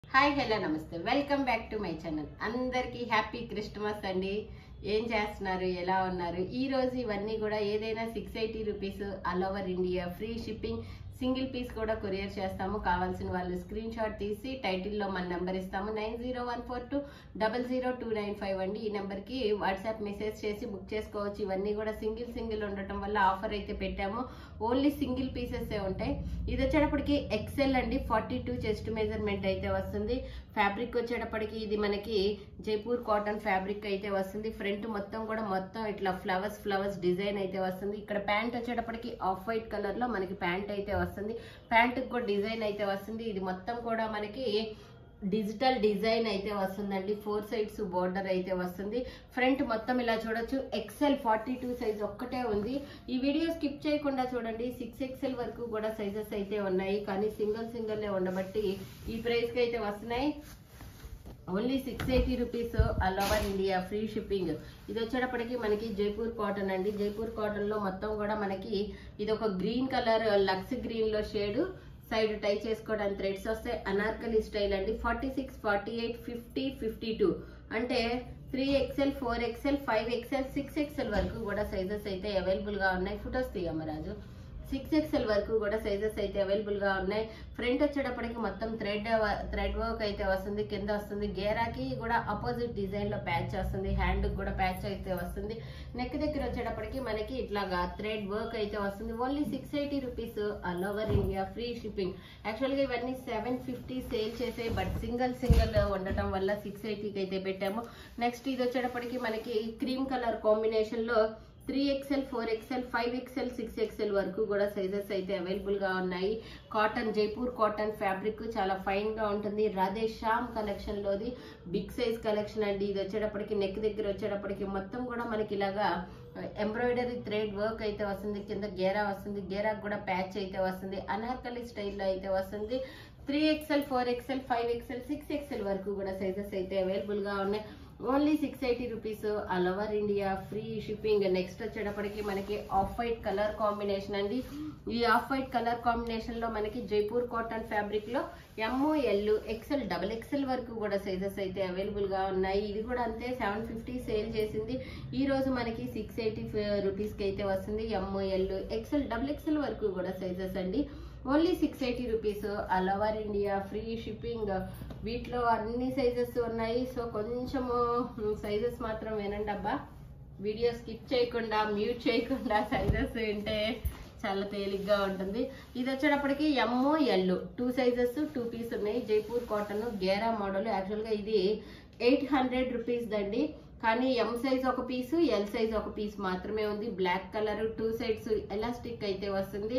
hi hello నమస్తే welcome back to my channel అందరికీ happy Christmas అండి ఏం చేస్తున్నారు ఎలా ఉన్నారు ఈ రోజు ఇవన్నీ కూడా ఏదైనా six eighty rupees all over India free shipping single piece కూడా కొరియర్ చేస్తాము కావాల్సిన వాళ్ళు స్క్రీన్ షాట్ తీసి టైటిల్లో మన నెంబర్ ఇస్తాము nine zero one four two double zero two nine five అండి ఈ నెంబర్కి వాట్సాప్ మెసేజ్ చేసి బుక్ చేసుకోవచ్చు ఇవన్నీ కూడా సింగిల్ సింగిల్ ఉండటం వల్ల ఆఫర్ అయితే పెట్టాము ఓన్లీ సింగిల్ పీసెస్ ఉంటాయి ఇది వచ్చేటప్పటికి ఎక్సెల్ అండి ఫార్టీ టూ చెస్ట్ మెజర్మెంట్ అయితే వస్తుంది ఫ్యాబ్రిక్ వచ్చేటప్పటికి ఇది మనకి జైపూర్ కాటన్ ఫ్యాబ్రిక్ అయితే వస్తుంది ఫ్రంట్ మొత్తం కూడా మొత్తం ఇట్లా ఫ్లవర్స్ ఫ్లవర్స్ డిజైన్ అయితే వస్తుంది ఇక్కడ ప్యాంట్ వచ్చేటప్పటికి ఆఫ్ వైట్ కలర్ లో మనకి ప్యాంట్ అయితే వస్తుంది ప్యాంట్ కూడా డిజైన్ అయితే వస్తుంది ఇది మొత్తం కూడా మనకి డిజిటల్ డిజైన్ అయితే వస్తుందండి ఫోర్ సైడ్స్ బోర్డర్ అయితే వస్తుంది ఫ్రంట్ మొత్తం ఇలా చూడొచ్చు ఎక్సెల్ ఫార్టీ టూ సైజ్ ఒక్కటే ఉంది ఈ వీడియో స్కిప్ చేయకుండా చూడండి సిక్స్ ఎక్సెల్ వరకు కూడా సైజెస్ అయితే ఉన్నాయి కానీ సింగిల్ సింగిల్ ఉండబట్టి ఈ ప్రైస్ కి అయితే వస్తున్నాయి only six eighty rupees all over India free shipping ఇది వచ్చేటప్పటికి మనకి జైపూర్ కాటన్ అండి జైపూర్ కాటన్ లో మొత్తం కూడా మనకి ఇది ఒక గ్రీన్ కలర్ లక్స్ గ్రీన్ లో షేడ్ సైడ్ టై చేసుకోవడానికి థ్రెడ్స్ వస్తాయి అనార్కలి స్టైల్ అండి forty six forty eight fifty fifty two అంటే three XL four XL five XL six XL వరకు కూడా సైజెస్ అయితే అవైలబుల్ గా ఉన్నాయి ఫొటోస్ తీయమ్మ రాజు సిక్స్ ఎక్స్ఎల్ వరకు కూడా సైజెస్ అయితే అవైలబుల్ గా ఉన్నాయి ఫ్రంట్ వచ్చేటప్పటికి మొత్తం థ్రెడ్ థ్రెడ్ వర్క్ అయితే వస్తుంది కింద వస్తుంది గేరాకి కూడా అపోజిట్ డిజైన్ లో ప్యాచ్ వస్తుంది హ్యాండ్ కూడా ప్యాచ్ అయితే వస్తుంది నెక్ దగ్గర వచ్చేటప్పటికి మనకి ఇట్లాగా థ్రెడ్ వర్క్ అయితే వస్తుంది only six eighty rupees all over India free shipping actual గా ఇవన్నీ సెవెన్ ఫిఫ్టీ సేల్ చేసే బట్ సింగిల్ సింగిల్ ఉండటం వల్ల సిక్స్ ఎయిటీకి అయితే పెట్టాము నెక్స్ట్ ఇది వచ్చేటప్పటికి మనకి క్రీమ్ కలర్ కాంబినేషన్ లో three XL four XL five XL six XL వరకు కూడా సైజెస్ అయితే అవైలబుల్ గా ఉన్నాయి కాటన్ జైపూర్ కాటన్ ఫ్యాబ్రిక్ చాలా ఫైన్ గా ఉంటుంది రాధే శ్యామ్ కలెక్షన్ లోది బిగ్ సైజ్ కలెక్షన్ అండి ఇది వచ్చేటప్పటికి నెక్ దగ్గర వచ్చేటప్పటికి మొత్తం కూడా మనకి ఇలాగా ఎంబ్రాయిడరీ థ్రెడ్ వర్క్ అయితే వస్తుంది కింద గేరా వస్తుంది గేరాకు కూడా ప్యాచ్ అయితే వస్తుంది అనార్కలి స్టైల్లో అయితే వస్తుంది three XL four XL five XL six XL వరకు కూడా సైజెస్ అయితే అవైలబుల్ గా ఉన్నాయి only six eighty rupees all over India free shipping next వచ్చేటప్పటికి మనకి ఆఫ్ వైట్ కలర్ కాంబినేషన్ అండి ఈ ఆఫ్ వైట్ కలర్ కాంబినేషన్ లో మనకి జైపూర్ కాటన్ ఫ్యాబ్రిక్ లో M L XL double XL వరకు కూడా సైజెస్ అయితే అవైలబుల్ గా ఉన్నాయి ఇది కూడా అంతే సెవెన్ ఫిఫ్టీ సేల్ చేసింది ఈ రోజు మనకి సిక్స్ ఎయిటీ రూపీస్ కి అయితే వస్తుంది M L XL double XL వరకు కూడా సైజెస్ అండి only six eighty rupees all over India free shipping వీటిలో అన్ని సైజెస్ ఉన్నాయి సో కొంచెము సైజెస్ మాత్రం వినండి అబ్బా వీడియో స్కిప్ చేయకుండా మ్యూట్ చేయకుండా సైజెస్ వింటే చాలా తేలిగ్గా ఉంటుంది ఇది వచ్చేటప్పటికి M L two sizes two piece ఉన్నాయి జైపూర్ కాటన్ గేరా మోడల్ యాక్చువల్గా ఇది ఎయిట్ హండ్రెడ్ రూపీస్ దండి కానీ ఎం సైజ్ ఒక పీసు ఎల్ సైజ్ ఒక పీస్ మాత్రమే ఉంది black colour two sides elastic అయితే వస్తుంది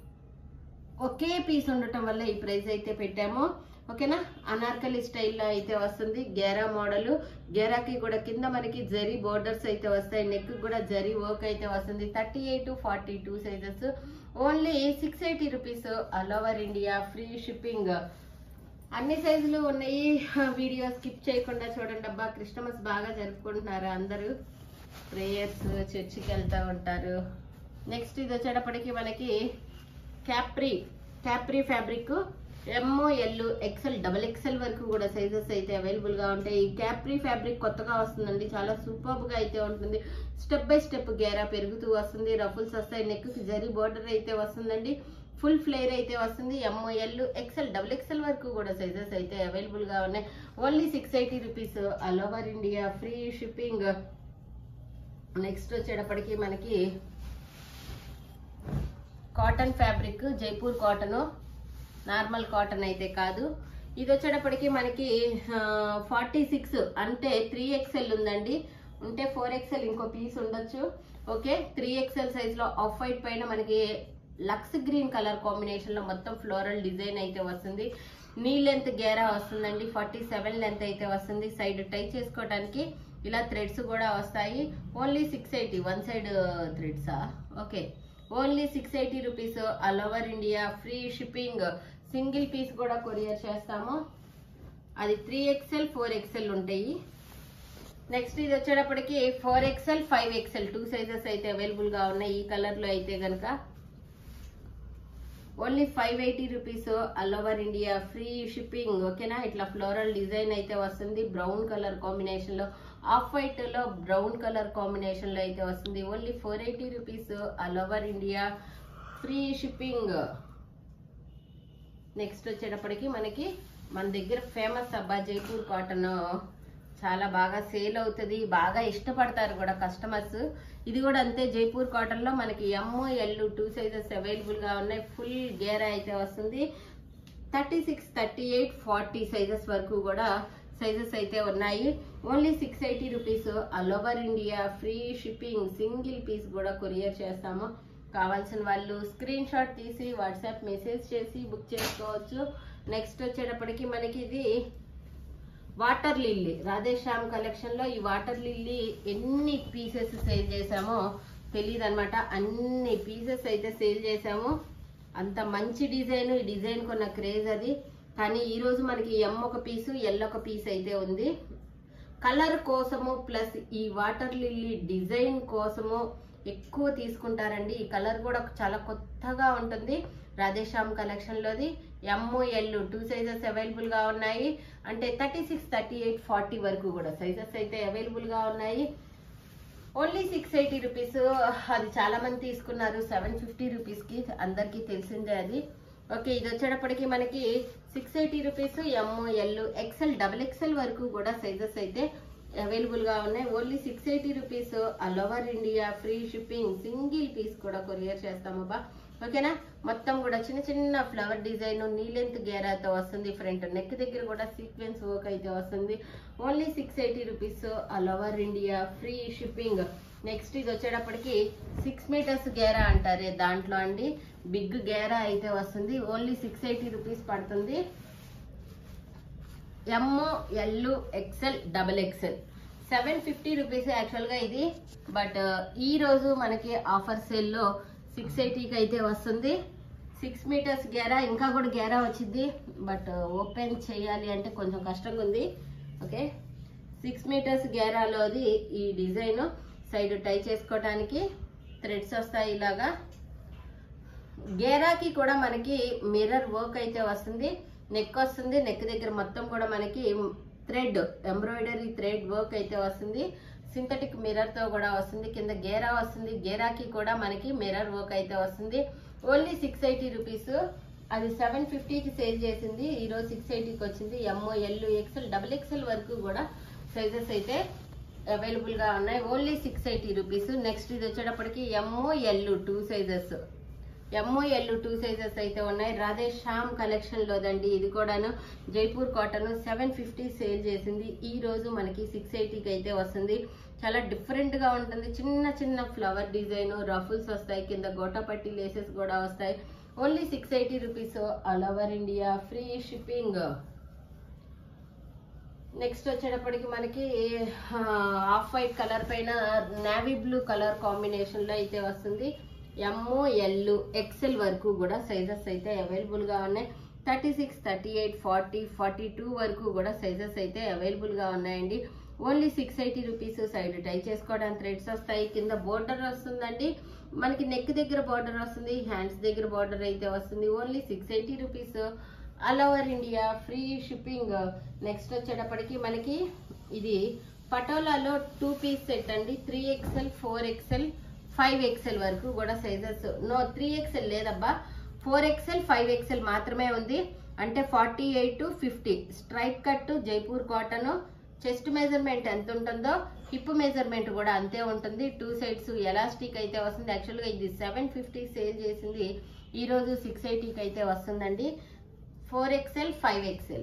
ఒకే పీస్ ఉండటం వల్ల ఈ ప్రైస్ అయితే పెట్టాము ఓకేనా అనార్కలి స్టైల్లో అయితే వస్తుంది గేరా మోడల్ గేరాకి కూడా కింద మనకి జరీ బోర్డర్స్ అయితే వస్తాయి నెక్ కూడా జరీ వర్క్ అయితే వస్తుంది thirty eight forty two sizes only six eighty rupees all over India free shipping అన్ని సైజులు ఉన్నాయి వీడియో స్కిప్ చేయకుండా చూడండి అబ్బా క్రిస్టమస్ బాగా జరుపుకుంటున్నారు అందరూ ప్రేయర్స్ చర్చికి వెళ్తూ ఉంటారు నెక్స్ట్ ఇది వచ్చేటప్పటికి మనకి capri capri fabric M L XL double XL వరకు కూడా సైజెస్ అయితే అవైలబుల్ గా ఉంటాయి ఈ క్యాప్రీ ఫ్యాబ్రిక్ కొత్తగా వస్తుందండి చాలా సూపర్ గా అయితే ఉంటుంది స్టెప్ బై స్టెప్ గేరా పెరుగుతూ వస్తుంది రఫుల్స్ వస్తాయి నెక్ కి జరీ బోర్డర్ అయితే వస్తుందండి ఫుల్ ఫ్లేర్ అయితే వస్తుంది M L XL double XL వరకు కూడా సైజెస్ అయితే అవైలబుల్ గా ఉన్నాయి only six eighty rupees all over India free shipping next వచ్చేటప్పటికి మనకి cotton fabric Jaipur cotton normal cotton అయితే కాదు ఇది వచ్చేటప్పటికి మనకి ఫార్టీ సిక్స్ అంటే త్రీ ఎక్స్ఎల్ ఉందండి ఉంటే ఫోర్ ఎక్స్ఎల్ ఇంకో పీస్ ఉండొచ్చు ఓకే త్రీ ఎక్స్ఎల్ సైజ్ లో ఆఫ్ వైట్ పైన మనకి లక్స్ గ్రీన్ కలర్ కాంబినేషన్ లో మొత్తం ఫ్లోరల్ డిజైన్ అయితే వస్తుంది నీ లెంత్ గేరా వస్తుందండి ఫార్టీ సెవెన్ లెంత్ అయితే వస్తుంది సైడ్ టై చేసుకోవడానికి ఇలా థ్రెడ్స్ కూడా వస్తాయి only six eighty one side థ్రెడ్సా okay only six eighty rupees all over India free shipping single piece కూడా కొరియర్ చేస్తాము అది త్రీ ఎక్స్ఎల్ ఫోర్ ఎక్స్ఎల్ ఉంటాయి నెక్స్ట్ ఇది వచ్చేటప్పటికి four XL five XL two sizes అయితే అవైలబుల్ గా ఉన్నాయి ఈ కలర్ లో అయితే గనక only five eighty rupees all over India free shipping ఓకేనా ఇట్లా ఫ్లోరల్ డిజైన్ అయితే వస్తుంది బ్రౌన్ కలర్ కాంబినేషన్ లో ఆఫ్ వైట్ లో బ్రౌన్ కలర్ కాంబినేషన్ లో అయితే వస్తుంది only four eighty rupees all over India free shipping next వచ్చేటప్పటికి మనకి మన దగ్గర ఫేమస్ అబ్బా జైపూర్ కాటన్ చాలా బాగా సేల్ అవుతుంది బాగా ఇష్టపడతారు కూడా కస్టమర్స్ ఇది కూడా అంతే జైపూర్ కాటన్ లో మనకి M L two sizes available గా ఉన్నాయి ఫుల్ గేరా అయితే వస్తుంది thirty six thirty eight forty sizes వరకు కూడా సైజెస్ అయితే ఉన్నాయి only six eighty rupees all over India free shipping single piece కూడా కొరియర్ చేస్తాము కావాల్సిన వాళ్ళు స్క్రీన్ షాట్ తీసి వాట్సాప్ మెసేజ్ చేసి బుక్ చేసుకోవచ్చు నెక్స్ట్ వచ్చేటప్పటికి మనకి ఇది వాటర్ లిల్లీ రాధేశ్యామ్ కలెక్షన్ లో ఈ వాటర్ లిల్లీ ఎన్ని పీసెస్ సేల్ చేసామో తెలియదు అనమాట అన్ని పీసెస్ అయితే సేల్ చేసాము అంత మంచి డిజైన్ ఈ డిజైన్ కొన్న క్రేజ్ అది కానీ ఈ రోజు మనకి ఎం ఒక పీసు ఎల్ ఒక పీస్ అయితే ఉంది కలర్ కోసము ప్లస్ ఈ వాటర్ లిల్లీ డిజైన్ కోసము ఎక్కువ తీసుకుంటారండి ఈ కలర్ కూడా చాలా కొత్తగా ఉంటుంది రాధేశ్యామ్ కలెక్షన్ లోది M L two sizes available గా ఉన్నాయి అంటే thirty six thirty eight forty వరకు కూడా సైజెస్ అయితే అవైలబుల్ గా ఉన్నాయి ఓన్లీ సిక్స్ ఎయిటీ రూపీస్ అది చాలా మంది తీసుకున్నారు సెవెన్ ఫిఫ్టీ రూపీస్ కి అందరికి తెలిసిందే అది ఓకే ఇది వచ్చేటప్పటికి మనకి six eighty rupees M L XL double XL వరకు కూడా సైజెస్ అయితే అవైలబుల్ గా ఉన్నాయి only six eighty rupees all over India free shipping single piece కూడా కొరియర్ చేస్తాము బా ఓకేనా మొత్తం కూడా చిన్న చిన్న ఫ్లవర్ డిజైన్ నీ లెంత్ గేరాతో వస్తుంది ఫ్రంట్ నెక్ దగ్గర కూడా సీక్వెన్స్ వర్క్ అయితే వస్తుంది only six eighty rupees all over India free shipping next ఇది వచ్చేటప్పటికి సిక్స్ మీటర్స్ గేరా అంటారే దాంట్లో అండి బిగ్ గేరా అయితే వస్తుంది ఓన్లీ సిక్స్ ఎయిటీ రూపీస్ పడుతుంది M L XL double XL seven fifty rupees యాక్చువల్గా ఇది బట్ ఈ రోజు మనకి ఆఫర్ సేల్లో సిక్స్ ఎయిటీకి అయితే వస్తుంది సిక్స్ మీటర్స్ గేరా ఇంకా కూడా గేరా వచ్చింది బట్ ఓపెన్ చేయాలి అంటే కొంచెం కష్టంగా ఉంది ఓకే సిక్స్ మీటర్స్ గేరాలోది ఈ డిజైన్ సైడ్ టై చేసుకోవడానికి థ్రెడ్స్ వస్తాయి ఇలాగా గేరాకి కూడా మనకి మిర్రర్ వర్క్ అయితే వస్తుంది నెక్ వస్తుంది నెక్ దగ్గర మొత్తం కూడా మనకి థ్రెడ్ ఎంబ్రాయిడరీ థ్రెడ్ వర్క్ అయితే వస్తుంది సింథటిక్ మిర్రర్ తో కూడా వస్తుంది కింద గేరా వస్తుంది గేరాకి కూడా మనకి మిర్రర్ వర్క్ అయితే వస్తుంది ఓన్లీ సిక్స్ ఎయిటీ రూపీస్ అది సెవెన్ ఫిఫ్టీకి సేల్ చేసింది ఈ రోజు సిక్స్ ఎయిటీకి వచ్చింది M L XL double XL వరకు కూడా సైజెస్ అయితే అవైలబుల్ గా ఉన్నాయి only six eighty rupees next ఇది వచ్చేటప్పటికి M L two sizes M L two sizes అయితే ఉన్నాయి రాధే శ్యామ్ కలెక్షన్ లోదండి ఇది కూడాను Jaipur cotton seven fifty sale చేసింది ఈ రోజు మనకి సిక్స్ ఎయిటీకి అయితే వస్తుంది చాలా డిఫరెంట్ గా ఉంటుంది చిన్న చిన్న ఫ్లవర్ డిజైన్ రఫుల్స్ వస్తాయి కింద గోటపట్టి లేసెస్ కూడా వస్తాయి only six eighty rupees all over India free shipping next వచ్చేటప్పటికి మనకి ఆఫ్ వైట్ కలర్ పైన నావీ బ్లూ కలర్ కాంబినేషన్ లో అయితే వస్తుంది ఎమ్ఓ ఎల్ ఎక్సెల్ వరకు కూడా సైజెస్ అయితే అవైలబుల్ గా ఉన్నాయి thirty six thirty eight forty forty two వరకు కూడా సైజెస్ అయితే అవైలబుల్ గా ఉన్నాయండి only six eighty rupees side tie చేసుకోవడానికి థ్రెడ్స్ వస్తాయి కింద బోర్డర్ వస్తుందండి మనకి నెక్ దగ్గర బార్డర్ వస్తుంది హ్యాండ్స్ దగ్గర బార్డర్ అయితే వస్తుంది only six eighty rupees all over India free shipping next వచ్చేటప్పటికి మనకి ఇది పటోలాలో టూ పీస్ సెట్ అండి three XL four XL five XL వరకు కూడా సైజెస్ నో త్రీ ఎక్స్ఎల్ లేదబ్బా ఫోర్ ఎక్స్ఎల్ ఫైవ్ ఎక్స్ఎల్ మాత్రమే ఉంది అంటే forty eight to fifty stripe cut Jaipur cotton chest measurement ఎంత ఉంటుందో హిప్ మెజర్మెంట్ కూడా అంతే ఉంటుంది టూ సైడ్స్ ఎలాస్టిక్ అయితే వస్తుంది యాక్చువల్గా ఇది సెవెన్ ఫిఫ్టీ సేల్ చేసింది ఈ రోజు సిక్స్ ఎయిటీకి అయితే వస్తుందండి four XL five XL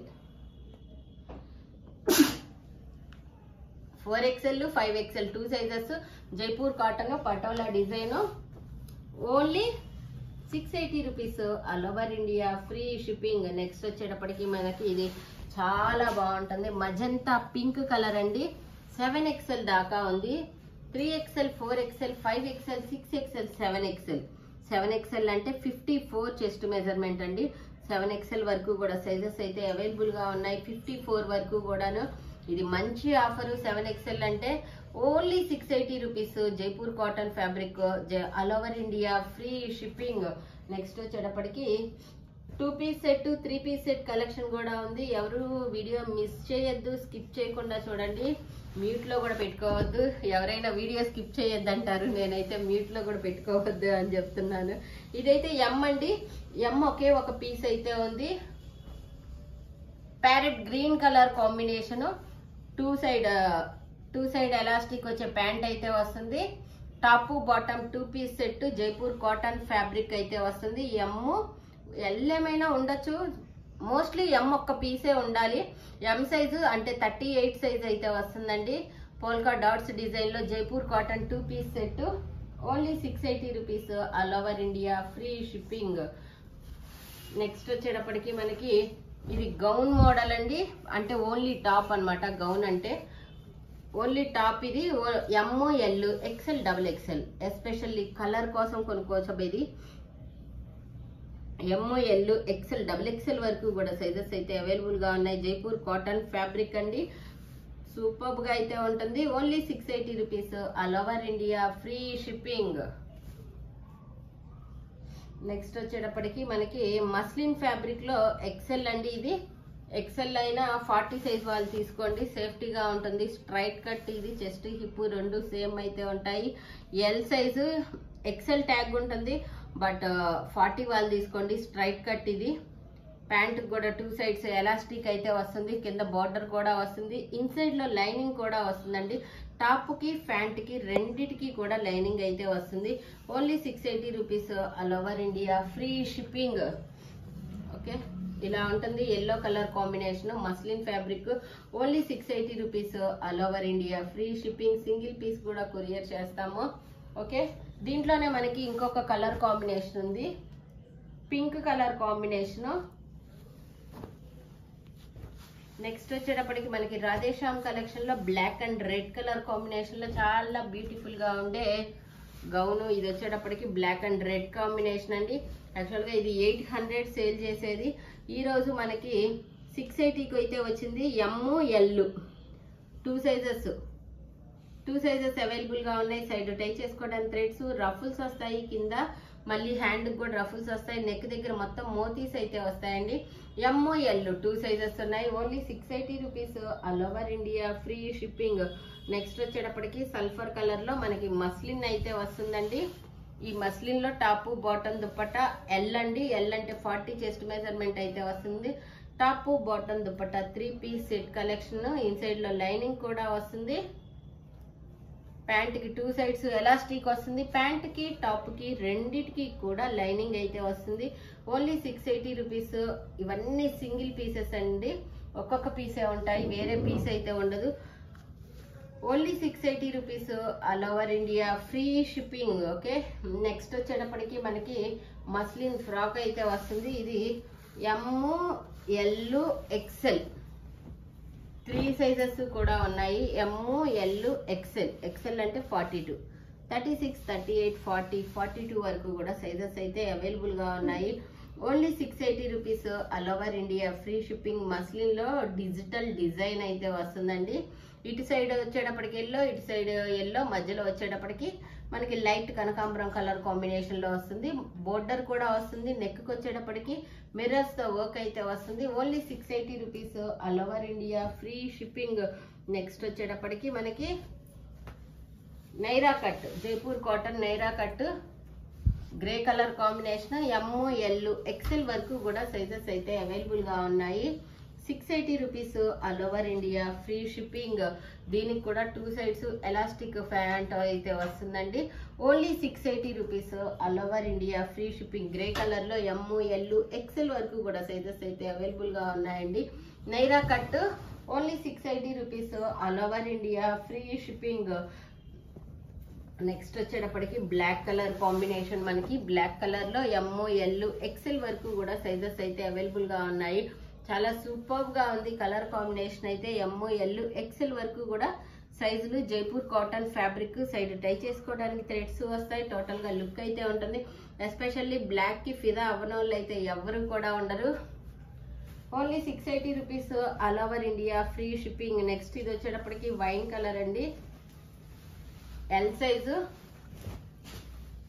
four XL five XL two sizes Jaipur cotton patola design only six eighty rupees all over India free shipping next వచ్చేటప్పటికి మనకి ఇది చాలా బాగుంటుంది మజంతా పింక్ కలర్ అండి సెవెన్ ఎక్స్ఎల్ దాకా ఉంది three XL four XL five XL six XL seven XL seven XL అంటే fifty four chest measurement అండి సెవెన్ ఎక్స్ఎల్ వరకు కూడా సైజెస్ అయితే అవైలబుల్ గా ఉన్నాయి ఫిఫ్టీ ఫోర్ వరకు కూడాను ఇది మంచి ఆఫర్ సెవెన్ ఎక్స్ఎల్ అంటే only six eighty rupees Jaipur cotton fabric all over India free shipping next వచ్చేటప్పటికి two piece set three piece set collection కూడా ఉంది ఎవరు వీడియో మిస్ చేయొద్దు స్కిప్ చేయకుండా చూడండి మ్యూట్ లో కూడా పెట్టుకోవద్దు ఎవరైనా వీడియో స్కిప్ చేయొద్దు అంటారు నేనైతే మ్యూట్ లో కూడా పెట్టుకోవద్దు అని చెప్తున్నాను ఇదైతే ఎం అండి ఎం ఒకే ఒక పీస్ అయితే ఉంది parrot green colour combination two side two side elastic వచ్చే ప్యాంట్ అయితే వస్తుంది top bottom two piece set Jaipur cotton fabric అయితే వస్తుంది ఎమ్ ఎల్ ఏమైనా ఉండొచ్చు మోస్ట్లీ ఎం ఒక్క పీసే ఉండాలి ఎం సైజు అంటే థర్టీ ఎయిట్ సైజ్ అయితే వస్తుందండి పోల్కా డాట్స్ డిజైన్ లో Jaipur cotton two piece set only six eighty rupees all over India free shipping next వచ్చేటప్పటికి మనకి ఇది గౌన్ మోడల్ అండి అంటే ఓన్లీ టాప్ అన్నమాట గౌన్ అంటే ఓన్లీ టాప్ ఇది M L XL double XL especially colour కోసం కొనుక్కోవచ్చు అబ్బా ఇది M L XL double XL వరకు కూడా సైజెస్ అయితే అవైలబుల్ గా ఉన్నాయి జైపూర్ కాటన్ ఫ్యాబ్రిక్ అండి సూపర్ గా అయితే ఉంటుంది only six eighty rupees all over India free shipping next వచ్చేటప్పటికి మనకి మస్లిన్ ఫ్యాబ్రిక్ లో ఎక్సెల్ అండి ఇది ఎక్సెల్ అయినా ఫార్టీ సైజ్ వాళ్ళు తీసుకోండి సేఫ్టీగా ఉంటుంది స్ట్రైట్ కట్ ఇది చెస్ట్ హిప్ రెండు సేమ్ అయితే ఉంటాయి ఎల్ సైజు ఎక్సెల్ ట్యాగ్ ఉంటుంది బట్ ఫార్టీ వాళ్ళు తీసుకోండి స్ట్రైట్ కట్ ఇది ప్యాంట్ కూడా టూ సైడ్స్ ఎలాస్టిక్ అయితే వస్తుంది కింద బార్డర్ కూడా వస్తుంది ఇన్సైడ్ లో లైనింగ్ కూడా వస్తుందండి టాప్ కి ప్యాంట్ కి రెండిటికి కూడా లైనింగ్ అయితే వస్తుంది only six eighty rupees all over India free shipping okay ఇలా ఉంటుంది yellow colour combination muslin fabric only six eighty rupees all over India free shipping single piece కూడా కొరియర్ చేస్తాము ఓకే దీంట్లోనే మనకి ఇంకొక కలర్ కాంబినేషన్ ఉంది పింక్ కలర్ కాంబినేషన్ నెక్స్ట్ వచ్చేటప్పటికి మనకి రాధేశ్యామ్ కలెక్షన్ లో black and red colour combination లో చాలా బ్యూటిఫుల్ గా ఉండే గౌన్ ఇది వచ్చేటప్పటికి బ్లాక్ అండ్ రెడ్ కాంబినేషన్ అండి యాక్చువల్ గా ఇది ఎయిట్ హండ్రెడ్ సేల్ చేసేది ఈ రోజు మనకి సిక్స్ ఎయిటీకి అయితే వచ్చింది M L two sizes two sizes available గా ఉన్నాయి సైడ్ టై చేసుకోవడానికి థ్రెడ్స్ రఫుల్స్ వస్తాయి కింద మళ్ళీ హ్యాండ్ కూడా రఫుల్స్ వస్తాయి నెక్ దగ్గర మొత్తం మోతీస్ అయితే వస్తాయండి ఎమ్ ఎల్ టూ సైజెస్ ఉన్నాయి only six eighty rupees all over India free shipping next వచ్చేటప్పటికి సల్ఫర్ కలర్ లో మనకి మస్లిన్ అయితే వస్తుందండి ఈ మస్లిన్ లో టాప్ బాటమ్ దుప్పట ఎల్ అండి ఎల్ అంటే ఫార్టీ చెస్ట్ మెజర్మెంట్ అయితే వస్తుంది top bottom dupatta three piece set collection inside లో లైనింగ్ కూడా వస్తుంది ప్యాంట్ కి టూ సైడ్స్ ఎలాస్టిక్ వస్తుంది ప్యాంట్ కి టాప్ కి రెండిటికి కూడా లైనింగ్ అయితే వస్తుంది ఓన్లీ సిక్స్ ఎయిటీ రూపీస్ ఇవన్నీ సింగిల్ పీసెస్ అండి ఒక్కొక్క పీసే ఉంటాయి వేరే పీస్ అయితే ఉండదు only six eighty rupees all over India free shipping okay next వచ్చేటప్పటికి మనకి మస్లిన్ ఫ్రాక్ అయితే వస్తుంది ఇది M L XL three sizes కూడా ఉన్నాయి ఎమ్ ఎల్ ఎక్సెల్ ఎక్సెల్ అంటే forty two thirty six thirty eight forty forty two వరకు కూడా సైజెస్ అయితే అవైలబుల్ గా ఉన్నాయి only six eighty rupees all over India free shipping muslin లో డిజిటల్ డిజైన్ అయితే వస్తుందండి ఇటు సైడ్ వచ్చేటప్పటికి ఎల్లో ఇటు సైడ్ ఎల్లో మధ్యలో వచ్చేటప్పటికి మనకి లైట్ కనకాంబరం కలర్ కాంబినేషన్ లో వస్తుంది బోర్డర్ కూడా వస్తుంది నెక్ కి వచ్చేటప్పటికి మిర్రర్స్ తో వర్క్ అయితే వస్తుంది only six eighty rupees all over India free shipping next వచ్చేటప్పటికి మనకి Naira cut Jaipur cotton Naira cut grey colour combination M L XL వరకు కూడా సైజెస్ అయితే అవైలబుల్ గా ఉన్నాయి six eighty rupees all over India free shipping దీనికి కూడా టూ సైడ్స్ ఎలాస్టిక్ ప్యాంట్ అయితే వస్తుందండి only six eighty rupees all over India free shipping grey colour లో ఎమ్ ఎల్ ఎక్సెల్ వరకు కూడా సైజెస్ అయితే అవైలబుల్ గా ఉన్నాయండి Naira cut only six eighty rupees all over India free shipping next వచ్చేటప్పటికి black colour combination మనకి బ్లాక్ కలర్ లో M L XL వరకు కూడా సైజెస్ అయితే అవైలబుల్ గా ఉన్నాయి చాలా సూపర్ గా ఉంది కలర్ కాంబినేషన్ అయితే ఎమ్ ఎల్ ఎక్సెల్ వరకు కూడా సైజులు Jaipur cotton fabric side tie చేసుకోవడానికి థ్రెడ్స్ వస్తాయి టోటల్ గా లుక్ అయితే ఉంటుంది ఎస్పెషల్లీ బ్లాక్ కి ఫిదా అవ్వనోళ్ళు అయితే ఎవరు కూడా ఉండరు only six eighty rupees all over India free shipping next ఇది వచ్చేటప్పటికి వైన్ కలర్ అండి ఎల్ సైజు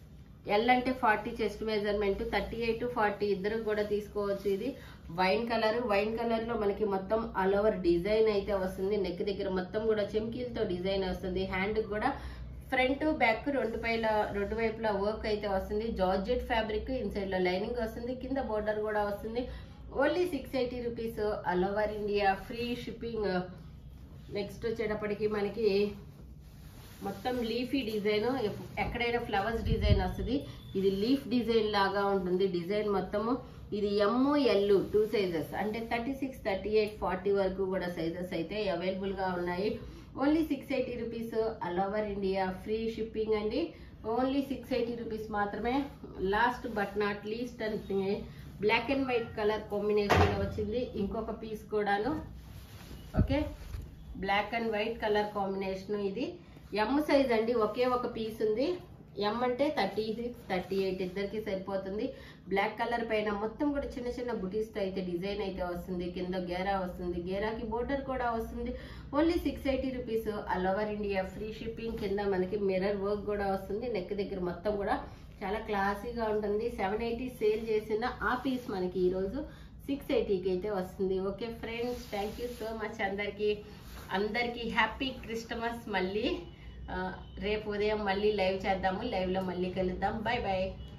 ఎల్ అంటే forty chest measurement thirty eight forty ఇద్దరు కూడా తీసుకోవచ్చు ఇది వైన్ కలర్ వైన్ కలర్ లో మనకి మొత్తం ఆల్ ఓవర్ డిజైన్ అయితే వస్తుంది నెక్ దగ్గర మొత్తం కూడా చెమ్కీలతో డిజైన్ వస్తుంది హ్యాండ్ కూడా ఫ్రంట్ బ్యాక్ రెండు పైల రెండు వైపులా వర్క్ అయితే వస్తుంది జార్జెట్ ఫ్యాబ్రిక్ ఇన్సైడ్ లో లైనింగ్ వస్తుంది కింద బోర్డర్ కూడా వస్తుంది only six eighty rupees all over India free shipping next వచ్చేటప్పటికి మనకి మొత్తం లీఫీ డిజైన్ ఎక్కడైనా ఫ్లవర్స్ డిజైన్ వస్తుంది ఇది లీఫ్ డిజైన్ లాగా ఉంటుంది డిజైన్ మొత్తము ఇది ఎమ్ ఎల్ టూ సైజెస్ అంటే thirty six thirty eight forty వరకు కూడా సైజెస్ అయితే అవైలబుల్ గా ఉన్నాయి only six eighty rupees all over India free shipping అండి ఓన్లీ సిక్స్ ఎయిటీ రూపీస్ మాత్రమే లాస్ట్ బట్ నాట్ లీస్ట్ అని black and white colour combination లో వచ్చింది ఇంకొక పీస్ కూడాను okay black and white colour combination ఇది ఎమ్ సైజ్ అండి ఒకే ఒక పీస్ ఉంది ఎమ్ అంటే థర్టీ సిక్స్ థర్టీ ఎయిట్ ఇద్దరికి సరిపోతుంది బ్లాక్ కలర్ పైన మొత్తం కూడా చిన్న చిన్న బుటీస్ తో అయితే డిజైన్ అయితే వస్తుంది కింద గేరా వస్తుంది గేరాకి బోర్డర్ కూడా వస్తుంది only six eighty rupees all over India free shipping కింద మనకి మిర్రర్ వర్క్ కూడా వస్తుంది నెక్ దగ్గర మొత్తం కూడా చాలా క్లాసీగా ఉంటుంది సెవెన్ ఎయిటీ సేల్ చేసిన ఆ పీస్ మనకి ఈరోజు సిక్స్ ఎయిటీకి అయితే వస్తుంది okay friends thank you so much అందరికీ అందరికీ హ్యాపీ క్రిస్టమస్ మళ్ళీ ఆ, రేపు ఉదయం మళ్ళీ లైవ్ చేద్దాము లైవ్లో మళ్ళీ కలుద్దాం బాయ్ బాయ్